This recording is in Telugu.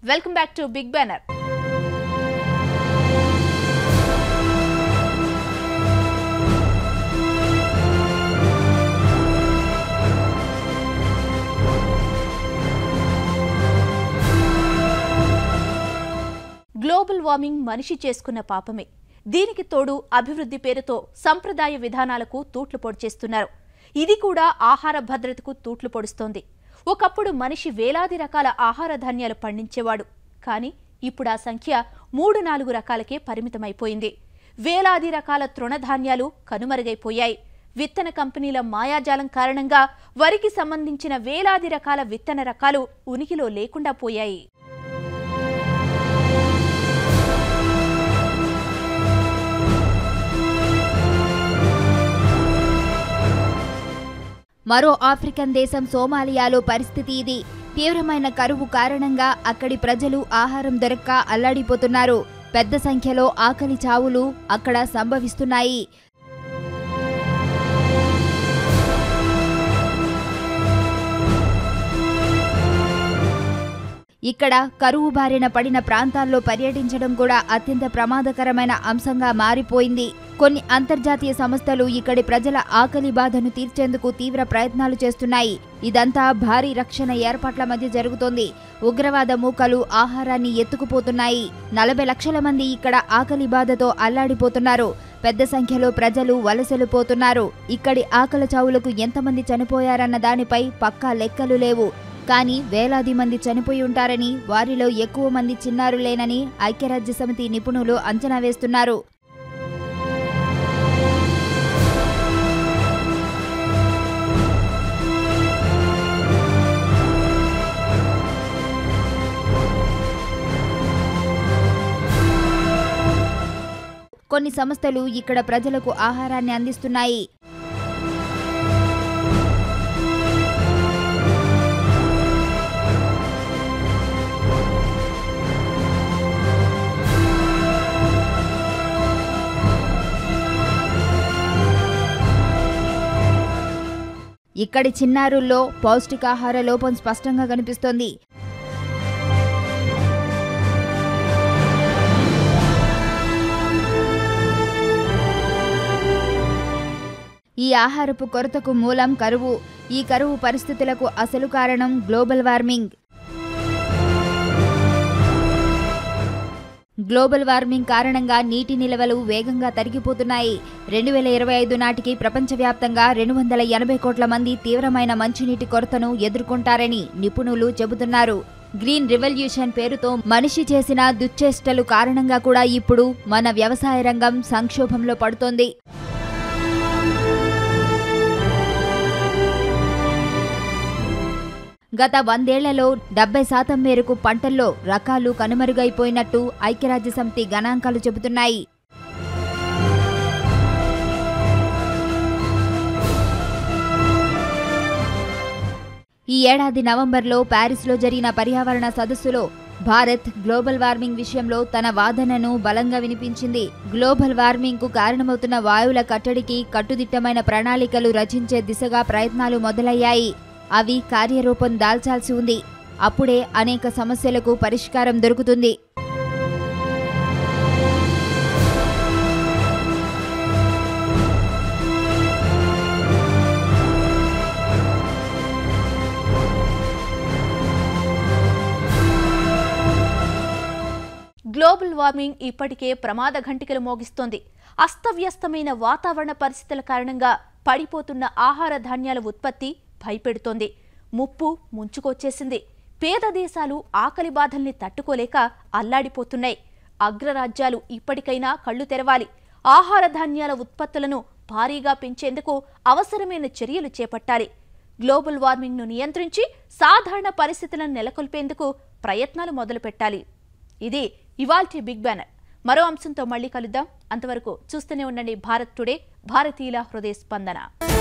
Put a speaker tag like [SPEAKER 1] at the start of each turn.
[SPEAKER 1] welcome back to big banner global warming మనిషి చేసుకున్న పాపమే దీనికి తోడు అభివృద్ధి పేరుతో సంప్రదాయ విధానాలకు తూట్లు పొడిచేస్తున్నారు ఇది కూడా ఆహార భద్రతకు తూట్లు పొడుస్తోంది ఒకప్పుడు మనిషి వేలాది రకాల ఆహార ధాన్యాలు పండించేవాడు కానీ ఇప్పుడు ఆ సంఖ్య మూడు నాలుగు రకాలకే పరిమితమైపోయింది వేలాది రకాల తృణధాన్యాలు కనుమరుగైపోయాయి విత్తన కంపెనీల మాయాజాలం కారణంగా వరికి సంబంధించిన వేలాది రకాల విత్తన రకాలు ఉనికిలో లేకుండా పోయాయి
[SPEAKER 2] మరో ఆఫ్రికన్ దేశం సోమాలియాలో పరిస్థితి ఇది తీవ్రమైన కరువు కారణంగా అక్కడి ప్రజలు ఆహారం దొరక్క అల్లాడిపోతున్నారు పెద్ద సంఖ్యలో ఆకలి చావులు అక్కడ సంభవిస్తున్నాయి ఇక్కడ కరువు బారిన పడిన ప్రాంతాల్లో పర్యటించడం కూడా అత్యంత ప్రమాదకరమైన అంశంగా మారిపోయింది కొన్ని అంతర్జాతీయ సంస్థలు ఇక్కడి ప్రజల ఆకలి బాధను తీర్చేందుకు తీవ్ర ప్రయత్నాలు చేస్తున్నాయి ఇదంతా భారీ రక్షణ ఏర్పాట్ల మధ్య జరుగుతోంది ఉగ్రవాద మూకలు ఆహారాన్ని ఎత్తుకుపోతున్నాయి నలభై లక్షల మంది ఇక్కడ ఆకలి బాధతో అల్లాడిపోతున్నారు పెద్ద సంఖ్యలో ప్రజలు వలసలు పోతున్నారు ఇక్కడి ఆకలి చావులకు ఎంతమంది చనిపోయారన్న దానిపై పక్కా లెక్కలు లేవు కానీ వేలాది మంది చనిపోయి ఉంటారని వారిలో ఎక్కువ మంది చిన్నారులేనని ఐక్యరాజ్య సమితి నిపుణులు అంచనా వేస్తున్నారు కొన్ని సంస్థలు ఇక్కడ ప్రజలకు ఆహారాన్ని అందిస్తున్నాయి ఇక్కడి చిన్నారుల్లో పౌష్టికాహార లోపం స్పష్టంగా కనిపిస్తోంది ఈ ఆహారపు కొరతకు మూలం కరువు ఈ కరువు పరిస్థితులకు అసలు కారణం గ్లోబల్ వార్మింగ్ గ్లోబల్ వార్మింగ్ కారణంగా నీటి నిల్వలు వేగంగా తరిగిపోతున్నాయి రెండు వేల ఇరవై ఐదు నాటికి ప్రపంచవ్యాప్తంగా రెండు వందల ఎనభై కోట్ల మంది తీవ్రమైన మంచినీటి కొరతను ఎదుర్కొంటారని నిపుణులు చెబుతున్నారు గ్రీన్ రివల్యూషన్ పేరుతో మనిషి చేసిన దుశ్చేష్టలు కారణంగా కూడా ఇప్పుడు మన వ్యవసాయ రంగం సంక్షోభంలో పడుతోంది గత వందేళ్లలో డెబ్బై శాతం మేరకు పంటల్లో రకాలు కనుమరుగైపోయినట్టు ఐక్యరాజ్య సమితి గణాంకాలు చెబుతున్నాయి ఈ ఏడాది నవంబర్లో ప్యారిస్లో జరిగిన పర్యావరణ సదస్సులో భారత్ గ్లోబల్ వార్మింగ్ విషయంలో తన వాదనను బలంగా వినిపించింది గ్లోబల్ వార్మింగ్ కు కారణమవుతున్న వాయువుల కట్టడికి కట్టుదిట్టమైన ప్రణాళికలు రచించే దిశగా ప్రయత్నాలు మొదలయ్యాయి అవి కార్యరూపం దాల్చాల్సి ఉంది అప్పుడే అనేక సమస్యలకు పరిష్కారం దొరుకుతుంది
[SPEAKER 1] గ్లోబల్ వార్మింగ్ ఇప్పటికే ప్రమాద ఘంటికలు మోగిస్తోంది అస్తవ్యస్తమైన వాతావరణ పరిస్థితుల కారణంగా పడిపోతున్న ఆహార ధాన్యాల ఉత్పత్తి భయపెడుతోంది ముప్పు ముంచుకొచ్చేసింది పేద దేశాలు ఆకలి బాధల్ని తట్టుకోలేక అల్లాడిపోతున్నాయి అగ్రరాజ్యాలు ఇప్పటికైనా కళ్ళు తెరవాలి ఆహార ధాన్యాల ఉత్పత్తులను భారీగా పెంచేందుకు అవసరమైన చర్యలు చేపట్టాలి గ్లోబల్ వార్మింగ్ను నియంత్రించి సాధారణ పరిస్థితులను నెలకొల్పేందుకు ప్రయత్నాలు మొదలుపెట్టాలి ఇది ఇవాల్టి బిగ్ బ్యానర్ మరో అంశంతో మళ్ళీ కలుద్దాం అంతవరకు చూస్తూనే ఉండండి భారత్ టుడే భారతీయుల హృదయ స్పందన